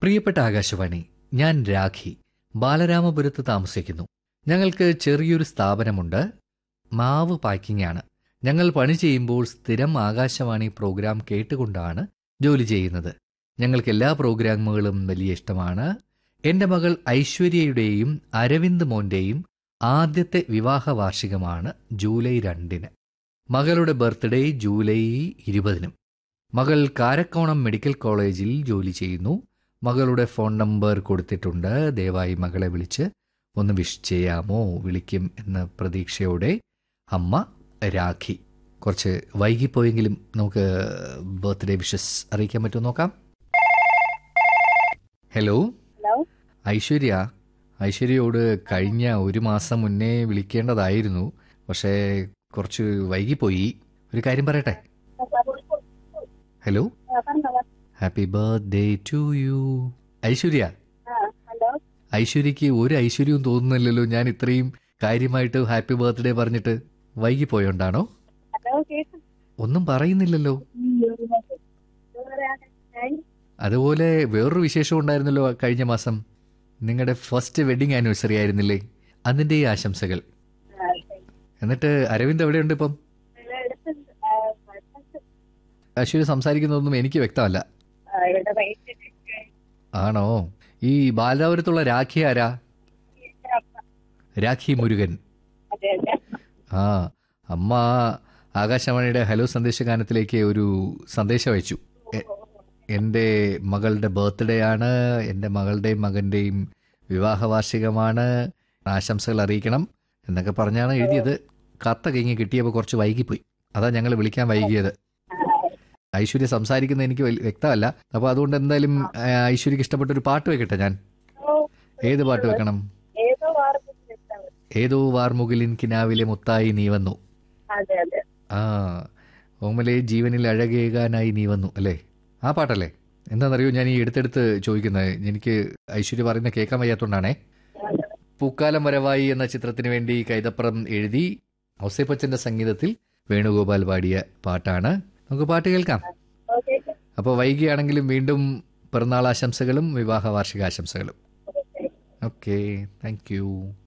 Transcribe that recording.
പ്രിയപ്പെട്ട ആകാശവാണി ഞാൻ രാഖി ബാലരാമപുരത്ത് താമസിക്കുന്നു ഞങ്ങൾക്ക് ചെറിയൊരു സ്ഥാപനമുണ്ട് മാവ് പാക്കിംഗ് ആണ് ഞങ്ങൾ പണി ചെയ്യുമ്പോൾ സ്ഥിരം ആകാശവാണി പ്രോഗ്രാം കേട്ടുകൊണ്ടാണ് ജോലി ചെയ്യുന്നത് ഞങ്ങൾക്ക് എല്ലാ പ്രോഗ്രാമുകളും വലിയ ഇഷ്ടമാണ് എൻ്റെ മകൾ ഐശ്വര്യയുടെയും അരവിന്ദ് മോൻ്റെയും ആദ്യത്തെ വിവാഹ വാർഷികമാണ് ജൂലൈ രണ്ടിന് മകളുടെ ബർത്ത്ഡേ ജൂലൈ ഇരുപതിനും മകൾ കാരക്കോണം മെഡിക്കൽ കോളേജിൽ ജോലി ചെയ്യുന്നു മകളുടെ ഫോൺ നമ്പർ കൊടുത്തിട്ടുണ്ട് ദയവായി മകളെ വിളിച്ച് ഒന്ന് വിഷ് ചെയ്യാമോ വിളിക്കും എന്ന പ്രതീക്ഷയോടെ അമ്മ രാഖി കുറച്ച് വൈകിപ്പോയെങ്കിലും നമുക്ക് ബർത്ത്ഡേ വിഷസ് അറിയിക്കാൻ പറ്റുമോ നോക്കാം ഹലോ ഹലോ ഐശ്വര്യ ഐശ്വര്യയോട് കഴിഞ്ഞ ഒരു മാസം മുന്നേ വിളിക്കേണ്ടതായിരുന്നു പക്ഷേ കുറച്ച് വൈകിപ്പോയി ഒരു കാര്യം പറയട്ടെ hello happy birthday to you Aishwarya hello ഐശ്വര്യക്ക് ഒരു ഐശ്വര്യവും തോന്നുന്നില്ലല്ലോ ഞാൻ ഇത്രയും കാര്യമായിട്ട് ഹാപ്പി ബർത്ത്ഡേ പറഞ്ഞിട്ട് വൈകിപ്പോയോണ്ടാണോ ഹലോ കേട്ടു ഒന്നും പറയുന്നില്ലല്ലോ അതുപോലെ വേറൊരു വിശേഷം ഉണ്ടായിരുന്നല്ലോ കഴിഞ്ഞ മാസം നിങ്ങളുടെ ഫസ്റ്റ് വെഡിങ് ആനിവേഴ്സറി ആയിരുന്നില്ലേ അതിൻ്റെ ഈ ആശംസകൾ എന്നിട്ട് അരവിന്ദ് എവിടെയുണ്ട് ഇപ്പം ഐശ്വര്യ സംസാരിക്കുന്നതൊന്നും എനിക്ക് വ്യക്തമല്ല ആണോ ഈ ബാലരാപുരത്തുള്ള രാഖി ആരാ രാഖി മുരുകൻ അതെ അതെ ആ അമ്മ ആകാശവാണിയുടെ ഹലോ സന്ദേശഗാനത്തിലേക്ക് ഒരു സന്ദേശം അയച്ചു എ- എൻ്റെ മകളുടെ ബർത്ത്ഡേ ആണ് എൻ്റെ മകളുടെയും മകൻ്റെയും വിവാഹ വാർഷികമാണ് ആശംസകൾ അറിയിക്കണം എന്നൊക്കെ പറഞ്ഞാണ് എഴുതിയത് കത്ത കഴിഞ്ഞ് കിട്ടിയപ്പോൾ കുറച്ച് വൈകിപ്പോയി അതാ ഞങ്ങൾ വിളിക്കാൻ വൈകിയത് ഐശ്വര്യ സംസാരിക്കുന്നത് എനിക്ക് വലിയ വ്യക്തമല്ല അപ്പോൾ അതുകൊണ്ട് എന്തായാലും ആ, ഐശ്വര്യക്ക് ഇഷ്ടപ്പെട്ട ഒരു പാട്ട് വെക്കട്ടെ ഞാൻ ഏത് പാട്ട് വെക്കണം ഏതോ വാർത്ത ഏതോ വാർമുകിലിൻ കിനാവിലെ മുത്തായി നീ വന്നു അതെ അതെ ആ ഓമലെ ജീവനിൽ അഴകേകാനായി നീ വന്നു അല്ലേ ആ പാട്ടല്ലേ എന്താണെന്നറിയോ ഞാൻ ഈ എടുത്തെടുത്ത് ചോദിക്കുന്നത് എനിക്ക് ഐശ്വര്യ പറയുന്ന കേൾക്കാൻ വയ്യാത്തോണ്ടാണേ പൂക്കാലം വരവായി എന്ന ചിത്രത്തിന് വേണ്ടി കൈതപ്പുറം എഴുതി ഔസേപ്പച്ചന്റെ സംഗീതത്തിൽ വേണുഗോപാൽ പാടിയ പാട്ടാണ് നമുക്ക് പാട്ട് കേൾക്കാം ഓക്കെ അപ്പോൾ വൈകിയാണെങ്കിലും വീണ്ടും പിറന്നാൾ ആശംസകളും വിവാഹ വാർഷിക ആശംസകളും ഓക്കെ താങ്ക് യു